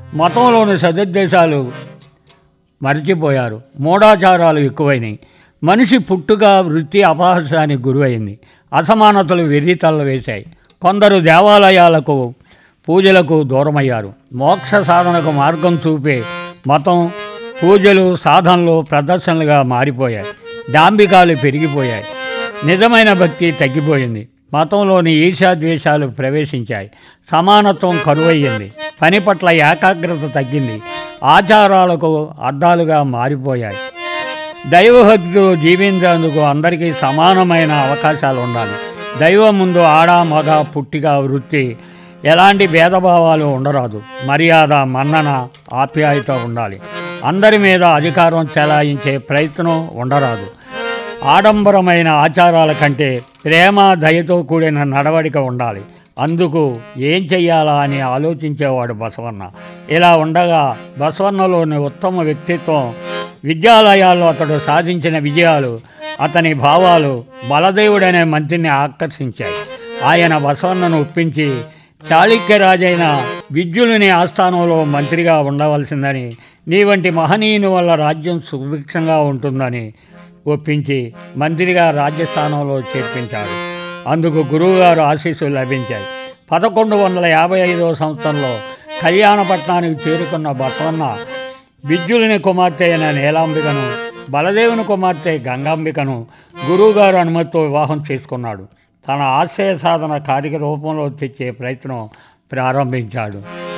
మతంలోని సదుద్దేశాలు మరిచిపోయారు మూఢాచారాలు ఎక్కువైనాయి మనిషి పుట్టుక వృత్తి అపహాస్యానికి గురైంది అసమానతలు వెర్రితల్ల వేశాయి కొందరు దేవాలయాలకు పూజలకు దూరమయ్యారు మోక్ష సాధనకు మార్గం చూపే మతం పూజలు సాధనలు ప్రదర్శనలుగా మారిపోయాయి డాంబికాలు పెరిగిపోయాయి నిజమైన భక్తి తగ్గిపోయింది మతంలోని ఈశాద్వేషాలు ప్రవేశించాయి సమానత్వం కరువయ్యింది పని పట్ల ఏకాగ్రత తగ్గింది ఆచారాలకు అర్థాలుగా మారిపోయాయి దైవభక్తితో జీవించేందుకు అందరికీ సమానమైన అవకాశాలు ఉండాలి దైవం ముందు ఆడ మగ పుట్టిక వృత్తి ఎలాంటి భేదభావాలు ఉండరాదు మర్యాద మన్నన ఆప్యాయత ఉండాలి అందరి మీద అధికారం చెలాయించే ప్రయత్నం ఉండరాదు ఆడంబరమైన ఆచారాల కంటే ప్రేమ దయతో కూడిన నడవడిక ఉండాలి అందుకు ఏం చెయ్యాలా అని ఆలోచించేవాడు బసవన్న ఇలా ఉండగా బసవన్నలోని ఉత్తమ వ్యక్తిత్వం విద్యాలయాల్లో అతడు సాధించిన విజయాలు అతని భావాలు బలదేవుడనే మంత్రిని ఆకర్షించాయి ఆయన బసవన్నను ఒప్పించి చాళుక్యరాజైన విద్యులుని ఆస్థానంలో మంత్రిగా ఉండవలసిందని నీ వంటి మహనీయుని వల్ల రాజ్యం సుభిక్షంగా ఉంటుందని ఒప్పించి మంత్రిగా రాజ్యస్థానంలో చేర్పించాడు అందుకు గురువుగారు ఆశీస్సులు లభించాయి పదకొండు వందల యాభై ఐదవ సంవత్సరంలో కళ్యాణపట్నానికి చేరుకున్న బసవన్న విద్యులుని కుమార్తె అయిన నీలాంబికను బలదేవుని కుమార్తె గంగాంబికను గురువుగారు అనుమతితో వివాహం చేసుకున్నాడు తన ఆశయ సాధన కార్యరూపంలో తెచ్చే ప్రయత్నం ప్రారంభించాడు